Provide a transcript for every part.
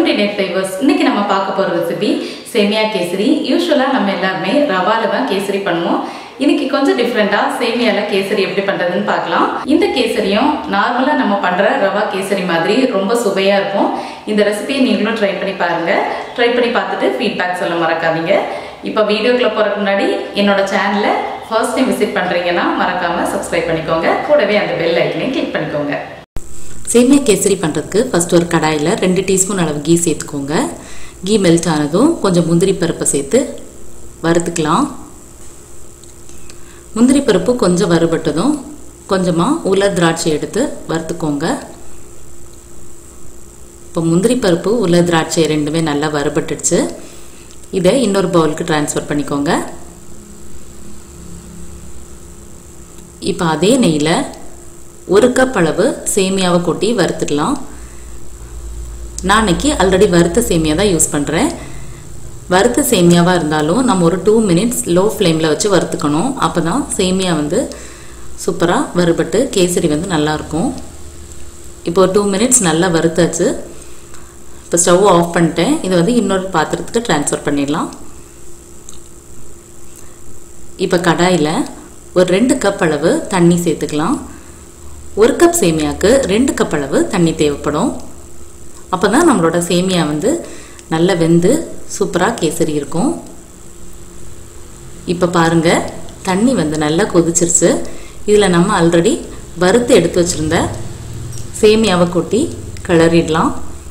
welcome to net five S இன்னைக்கு நம்ம பார்க்க போகிற ரெசிபி சேமியா கேசரி யூஸ்வலாக நம்ம எல்லாருமே ரவால தான் கேசரி பண்ணுவோம் இன்னைக்கு கொஞ்சம் டிஃப்ரெண்ட்டாக சேமியால கேசரி எப்படி பண்ணுறதுன்னு பார்க்கலாம் இந்த கேசரியும் நார்மலாக நம்ம பண்ணுற ரவா கேசரி மாதிரி ரொம்ப சுவையாக இருக்கும் இந்த ரெசிபியை நீங்களும் ட்ரை பண்ணி பாருங்கள் ட்ரை பண்ணி பார்த்துட்டு ஃபீட்பேக் சொல்ல மறக்காதீங்க இப்போ வீடியோக்குள்ள போகிறதுக்கு முன்னாடி என்னோட சேனலை ஃபர்ஸ்ட் டைம் விசிட் பண்ணுறீங்கன்னா மறக்காமல் சப்ஸ்கிரைப் பண்ணிக்கோங்க கூடவே அந்த பெல் ஐக்கனையும் கிளிக் பண்ணிக்கோங்க சேமியா கேசரி பண்ணுறதுக்கு ஃபஸ்ட் ஒரு கடாயில் ரெண்டு டீஸ்பூன் அளவு கீ சேர்த்துக்கோங்க கீ மெல்ட் ஆனதும் கொஞ்சம் முந்திரி பருப்பை சேர்த்து வறுத்துக்கலாம் முந்திரி பருப்பு கொஞ்சம் வறுபட்டதும் கொஞ்சமாக உலர் திராட்சை எடுத்து வறுத்துக்கோங்க இப்போ முந்திரி பருப்பு உலர் திராட்சை ரெண்டுமே நல்லா வறுபட்டுடுச்சு இதை இன்னொரு பவுலுக்கு ட்ரான்ஸ்ஃபர் பண்ணிக்கோங்க இப்போ அதே நெய்யில் ஒரு கப் அளவு சேமியாவை கொட்டி வறுத்துடலாம் நான் இன்னைக்கு ஆல்ரெடி வறுத்த சேமியா தான் யூஸ் பண்ணுறேன் வறுத்த சேமியாவாக இருந்தாலும் நம்ம ஒரு டூ மினிட்ஸ் லோ ஃப்ளேமில் வச்சு வறுத்துக்கணும் அப்போ தான் சேமியா வந்து சூப்பராக வறுபட்டு கேசரி வந்து நல்லாயிருக்கும் இப்போ ஒரு டூ மினிட்ஸ் நல்லா வறுத்தாச்சு இப்போ ஸ்டவ் ஆஃப் பண்ணிட்டேன் இதை வந்து இன்னொரு பாத்திரத்துக்கு ட்ரான்ஸ்ஃபர் பண்ணிடலாம் இப்போ கடாயில் ஒரு ரெண்டு கப் அளவு தண்ணி சேர்த்துக்கலாம் ஒரு கப் சேமியாவுக்கு ரெண்டு கப் அளவு தண்ணி தேவைப்படும் அப்போ தான் நம்மளோட சேமியா வந்து நல்லா வெந்து சூப்பராக கேசரி இருக்கும் இப்போ பாருங்கள் தண்ணி வந்து நல்லா கொதிச்சிருச்சு இதில் நம்ம ஆல்ரெடி வறுத்து எடுத்து வச்சுருந்த சேமியாவை கொட்டி கிளறிடலாம்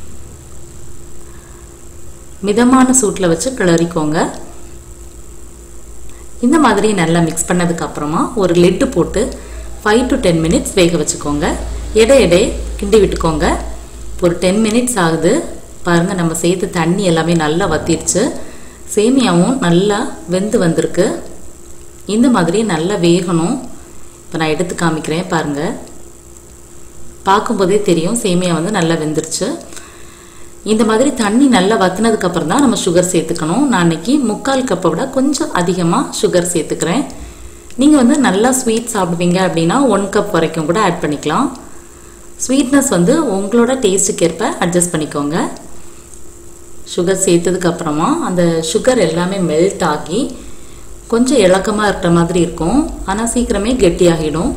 மிதமான சூட்டில் வச்சு கிளறிக்கோங்க இந்த மாதிரி நல்லா மிக்ஸ் பண்ணதுக்கு அப்புறமா ஒரு லெட்டு போட்டு ஃபைவ் டு டென் மினிட்ஸ் வேக வச்சுக்கோங்க எடை எடை கிண்டி விட்டுக்கோங்க ஒரு டென் மினிட்ஸ் ஆகுது பாருங்கள் நம்ம சேர்த்து தண்ணி எல்லாமே நல்லா வத்திடுச்சு சேமியாவும் நல்லா வெந்து வந்திருக்கு இந்த மாதிரி நல்லா வேகணும் இப்போ நான் எடுத்து காமிக்கிறேன் பாருங்கள் பார்க்கும்போதே தெரியும் சேமியா வந்து நல்லா வெந்துருச்சு இந்த மாதிரி தண்ணி நல்லா வத்தினதுக்கு அப்புறம் தான் நம்ம சுகர் சேர்த்துக்கணும் நான் இன்னைக்கு முக்கால் கப்பை விட கொஞ்சம் அதிகமாக சுகர் சேர்த்துக்கிறேன் நீங்கள் வந்து நல்லா ஸ்வீட் சாப்பிடுவீங்க அப்படின்னா ஒன் கப் வரைக்கும் கூட ஆட் பண்ணிக்கலாம் ஸ்வீட்னஸ் வந்து உங்களோட டேஸ்ட்டுக்கு ஏற்ப அட்ஜஸ்ட் பண்ணிக்கோங்க சுகர் சேர்த்ததுக்கு அப்புறமா அந்த சுகர் எல்லாமே மெல்ட் ஆகி கொஞ்சம் இலக்கமாக இருக்கிற மாதிரி இருக்கும் ஆனால் சீக்கிரமே கெட்டியாகிடும்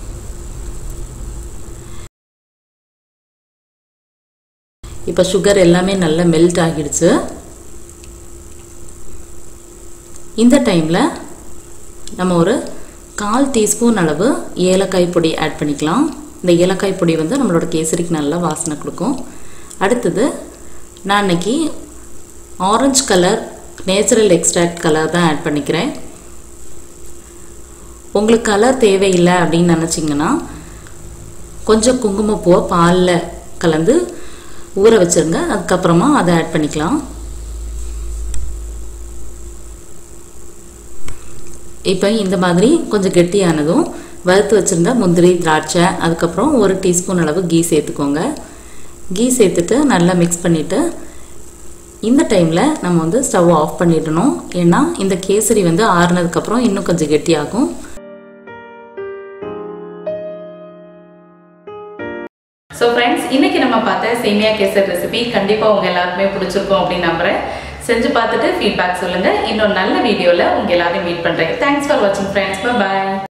இப்போ சுகர் எல்லாமே நல்லா மெல்ட் ஆகிடுச்சு இந்த டைமில் நம்ம ஒரு கால் டீஸ்பூன் அளவு ஏலக்காய் பொடி ஆட் பண்ணிக்கலாம் இந்த ஏலக்காய் பொடி வந்து நம்மளோட கேசரிக்கு நல்லா வாசனை கொடுக்கும் அடுத்தது நான் இன்னைக்கு orange colour natural extract colour தான் ஆட் பண்ணிக்கிறேன் உங்களுக்கு கலர் தேவையில்லை அப்படின்னு நினச்சிங்கன்னா கொஞ்சம் குங்குமப்பூவை பாலில் கலந்து ஊற வச்சுருங்க அதுக்கப்புறமா அதை ஆட் பண்ணிக்கலாம் இப்போ இந்த மாதிரி கொஞ்சம் கெட்டியானதும் வறுத்து வச்சுருந்த முந்திரி திராட்சை அதுக்கப்புறம் ஒரு டீஸ்பூன் அளவு கீ சேர்த்துக்கோங்க கீ சேர்த்துட்டு நல்லா மிக்ஸ் பண்ணிவிட்டு இந்த டைமில் நம்ம வந்து ஸ்டவ் ஆஃப் பண்ணிடணும் ஏன்னா இந்த கேசரி வந்து ஆறுனதுக்கப்புறம் இன்னும் கொஞ்சம் கெட்டியாகும் ஸோ ஃப்ரெண்ட்ஸ் இன்னைக்கு நம்ம பார்த்த சேமியா கேசர் ரெசிபி கண்டிப்பாக உங்கள் எல்லாருக்குமே பிடிச்சிருக்கும் அப்படின்னு நம்புறேன் செஞ்சு பார்த்துட்டு ஃபீட்பேக் சொல்லுங்கள் இன்னொரு நல்ல வீடியோவில் உங்கள் எல்லாரையும் மீட் பண்ணுறேன் தேங்க்ஸ் ஃபார் வாட்சிங் ஃப்ரெண்ட்ஸ் பாய்